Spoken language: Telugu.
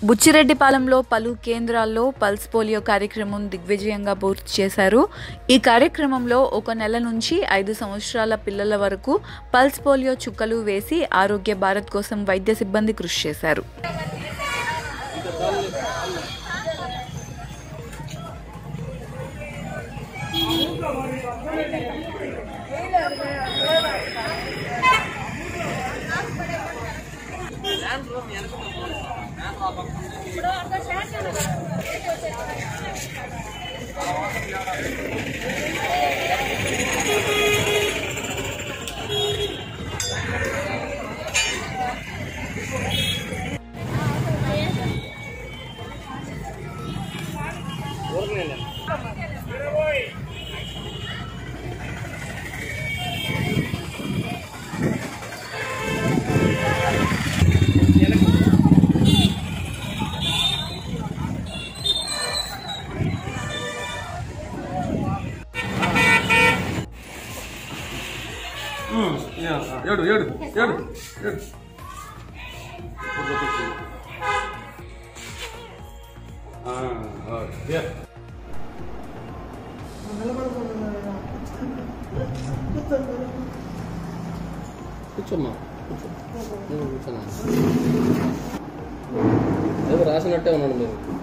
బుచ్చిరెడ్డిపాలెంలో పలు కేంద్రాల్లో పల్స్ పోలియో కార్యక్రమం దిగ్విజయంగా పూర్తి చేశారు ఈ కార్యక్రమంలో ఒక నెల నుంచి ఐదు సంవత్సరాల పిల్లల వరకు పల్స్ పోలియో చుక్కలు వేసి ఆరోగ్య భారత్ కోసం వైద్య సిబ్బంది కృషి చేశారు ఏడు ఏడు ఏడు ఏడు కూర్చోమ్మా కూర్చో నువ్వు కూర్చోనా ఏదో రాసినట్టే ఉన్నాడు మీరు